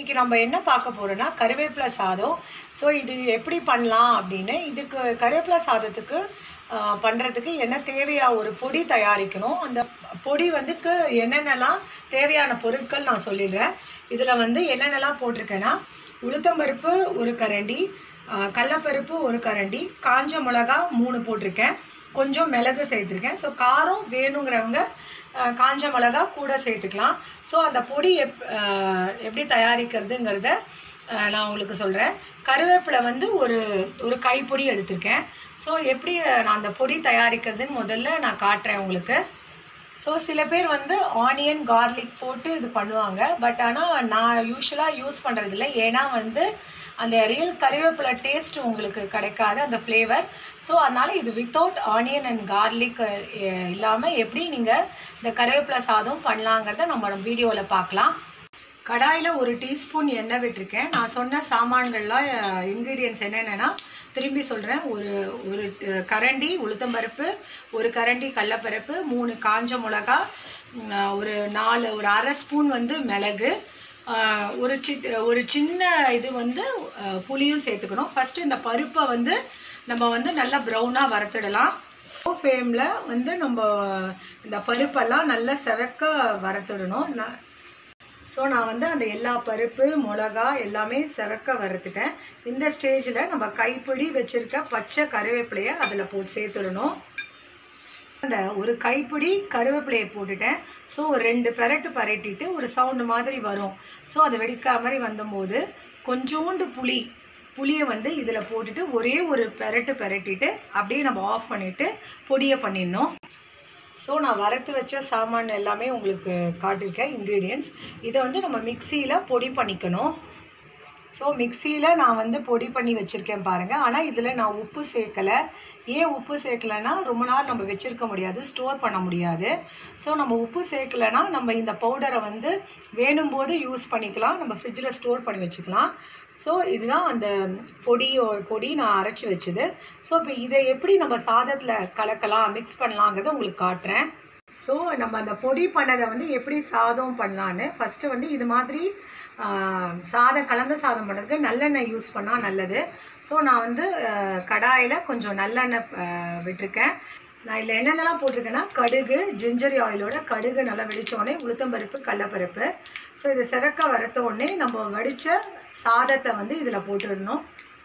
இன்றைக்கி நம்ம என்ன பார்க்க போகிறோன்னா கருவேப்பிலை சாதம் ஸோ இது எப்படி பண்ணலாம் அப்படின்னு இதுக்கு கருவேப்பிலை சாதத்துக்கு பண்ணுறதுக்கு என்ன தேவையா ஒரு பொடி தயாரிக்கணும் அந்த பொடி வந்துக்கு என்னென்னலாம் தேவையான பொருட்கள் நான் சொல்லிடுறேன் இதில் வந்து என்னென்னலாம் போட்டிருக்கேன்னா உளுத்தம்பருப்பு ஒரு கரண்டி ஆ, கடலப்பருப்பு ஒரு கரண்டி காஞ்ச மிளகா மூணு போட்டிருக்கேன் கொஞ்சம் மிளகு சேர்த்துருக்கேன் ஸோ காரம் வேணுங்கிறவங்க அஹ், காஞ்ச மிளகா கூட சேர்த்துக்கலாம் ஸோ அந்த பொடி எப் அஹ், எப்படி தயாரிக்கிறதுங்கிறத அஹ், நான் உங்களுக்கு சொல்கிறேன் கருவேப்பிலை வந்து ஒரு ஒரு கைப்பொடி எடுத்திருக்கேன் ஸோ எப்படி அஹ், நான் அந்த பொடி தயாரிக்கிறதுன்னு முதல்ல நான் காட்டுறேன் உங்களுக்கு ஸோ சில பேர் வந்து ஆனியன் கார்லிக் போட்டு இது பண்ணுவாங்க பட் ஆனால் நான் யூஸ்வலாக யூஸ் பண்ணுறதில்ல ஏன்னா வந்து அந்த ரியல் கறிவேப்பிலை டேஸ்ட் உங்களுக்கு கிடைக்காது அந்த ஃப்ளேவர் ஸோ அதனால் இது வித்தவுட் ஆனியன் அண்ட் கார்லிக் இல்லாமல் எப்படி நீங்கள் இந்த கறிவேப்பிலை சாதம் பண்ணலாங்கிறத நம்ம வீடியோவில் பார்க்கலாம் கடாயில் ஒரு டீஸ்பூன் எண்ணெய் விட்டிருக்கேன் நான் சொன்ன சாமான்கள்லாம் இன்க்ரீடியன்ட்ஸ் என்னென்னா திரும்பி சொல்கிறேன் ஒரு ஒரு அஹ், கரண்டி உளுத்தம்பருப்பு ஒரு கரண்டி கடலப்பருப்பு மூணு காஞ்ச மிளகா உம், ஒரு நாலு ஒரு அரை ஸ்பூன் வந்து மிளகு ஆஹ், ஒரு சி ஒரு சின்ன இது வந்து அஹ், புளியும் சேர்த்துக்கணும் ஃபஸ்ட்டு இந்த பருப்பை வந்து நம்ம வந்து நல்லா ப்ரௌனாக வறுத்துடலாம் ஃப்ளேமில் வந்து நம்ம இந்த பருப்பெல்லாம் நல்லா செவக்க வறுத்துடணும் நான் ஸோ நான் வந்து அந்த எல்லா பருப்பு மிளகா எல்லாமே செவக்க வறுத்துட்டேன் இந்த ஸ்டேஜில் நம்ம கைப்பிடி வச்சுருக்க பச்சை கருவேப்பிலையை அதில் போட்டு சேர்த்துடணும் அந்த ஒரு கைப்பிடி கருவேப்பிலையை போட்டுட்டேன் ஸோ ஒரு ரெண்டு பெரட்டு பரட்டிட்டு ஒரு சவுண்டு மாதிரி வரும் ஸோ அதை வெடிக்கிற மாதிரி வந்தபோது கொஞ்சோண்டு புளி புளியை வந்து இதில் போட்டுட்டு ஒரே ஒரு பெரட்டு பெரட்டிட்டு அப்படியே நம்ம ஆஃப் பண்ணிவிட்டு பொடியை பண்ணிடணும் ஸோ நான் வறுத்து வச்ச சாமான் எல்லாமே உங்களுக்கு காட்டியிருக்கேன் இன்க்ரீடியன்ட்ஸ் இதை வந்து நம்ம மிக்சியில் பொடி பண்ணிக்கணும் ஸோ மிக்சியில் நான் வந்து பொடி பண்ணி வச்சுருக்கேன் பாருங்கள் ஆனால் இதில் நான் உப்பு சேர்க்கலை ஏன் உப்பு சேர்க்கலைன்னா ரொம்ப நாள் நம்ம வச்சுருக்க முடியாது ஸ்டோர் பண்ண முடியாது ஸோ நம்ம உப்பு சேர்க்கலைன்னா நம்ம இந்த பவுடரை வந்து வேணும் போது யூஸ் பண்ணிக்கலாம் நம்ம ஃப்ரிட்ஜில் ஸ்டோர் பண்ணி வச்சுக்கலாம் ஸோ இதுதான் அந்த பொடியோ பொடி நான் அரைச்சி வச்சது ஸோ இப்போ இதை எப்படி நம்ம சாதத்தில் கலக்கலாம் மிக்ஸ் பண்ணலாங்கிறத உங்களுக்கு காட்டுறேன் ஸோ நம்ம அந்த பொடி பண்ணதை வந்து எப்படி சாதம் பண்ணலான்னு ஃபஸ்ட்டு வந்து இது மாதிரி ஆ, சாதம் கலந்த சாதம் பண்ணுறதுக்கு நல்லெண்ணெய் யூஸ் பண்ணால் நல்லது ஸோ நான் வந்து கடாயில் கொஞ்சம் நல்லெண்ணெய் ஆ, விட்டிருக்கேன் நான் இதில் என்னென்னலாம் போட்டிருக்கேன்னா கடுகு ஜிஞ்சரி ஆயிலோட கடுகு நல்லா வெடிச்ச உடனே உளுத்தம்பருப்பு கடலப்பருப்பு ஸோ இதை செவக்க வறுத்த உடனே நம்ம வடித்த சாதத்தை வந்து இதில் போட்டுடணும்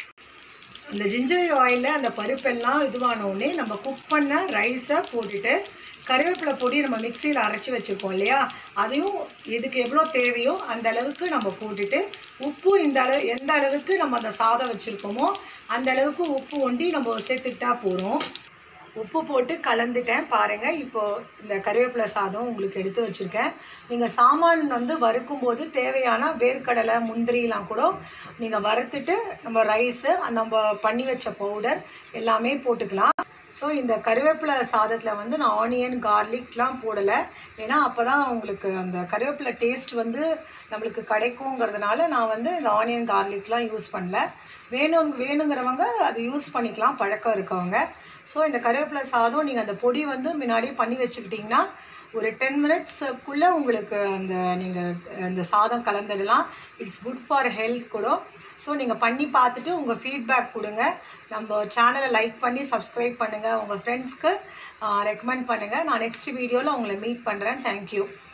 இந்த ஜிஞ்சரி ஆயிலில் அந்த பருப்பெல்லாம் இதுவான உடனே நம்ம குக் பண்ண ரைஸை போட்டுட்டு கருவேப்பிலை பொடி நம்ம மிக்சியில் அரைச்சி வச்சுருக்கோம் இல்லையா அதையும் இதுக்கு எவ்வளோ தேவையோ அந்த அளவுக்கு நம்ம போட்டுட்டு உப்பு இந்த அளவு எந்த அளவுக்கு நம்ம அந்த சாதம் வச்சுருக்கோமோ அந்த அளவுக்கு உப்பு ஒண்டி நம்ம சேர்த்துக்கிட்டா போகிறோம் உப்பு போட்டு கலந்துட்டேன் பாருங்கள் இப்போது இந்த கருவேப்பிலை சாதம் உங்களுக்கு எடுத்து வச்சுருக்கேன் நீங்கள் சாமான் வந்து வறுக்கும்போது தேவையான வேர்க்கடலை முந்திரிலாம் கூட நீங்கள் வறுத்துட்டு நம்ம ரைஸு நம்ம பண்ணி வச்ச பவுடர் எல்லாமே போட்டுக்கலாம் ஸோ இந்த கருவேப்பிலை சாதத்தில் வந்து நான் ஆனியன் கார்லிக்லாம் போடலை ஏன்னா அப்போ தான் உங்களுக்கு அந்த கருவேப்பிலை டேஸ்ட் வந்து நம்மளுக்கு கிடைக்குங்கிறதுனால நான் வந்து இந்த ஆனியன் கார்லிக்லாம் யூஸ் பண்ணல வேணும் வேணுங்கிறவங்க அது யூஸ் பண்ணிக்கலாம் பழக்கம் இருக்கவங்க ஸோ இந்த கருவேப்பிலை சாதம் நீங்கள் அந்த பொடி வந்து முன்னாடியே பண்ணி வச்சுக்கிட்டிங்கன்னா ஒரு டென் மினிட்ஸுக்குள்ளே உங்களுக்கு அந்த நீங்கள் அந்த சாதம் கலந்துடலாம் இட்ஸ் குட் ஃபார் ஹெல்த் கூட ஸோ நீங்கள் பண்ணி பார்த்துட்டு உங்கள் ஃபீட்பேக் கொடுங்க நம்ம சேனலை லைக் பண்ணி சப்ஸ்கிரைப் பண்ணுங்கள் உங்கள் ஃப்ரெண்ட்ஸ்க்கு ரெக்கமெண்ட் பண்ணுங்கள் நான் நெக்ஸ்ட் வீடியோவில் உங்களை மீட் பண்ணுறேன் தேங்க்யூ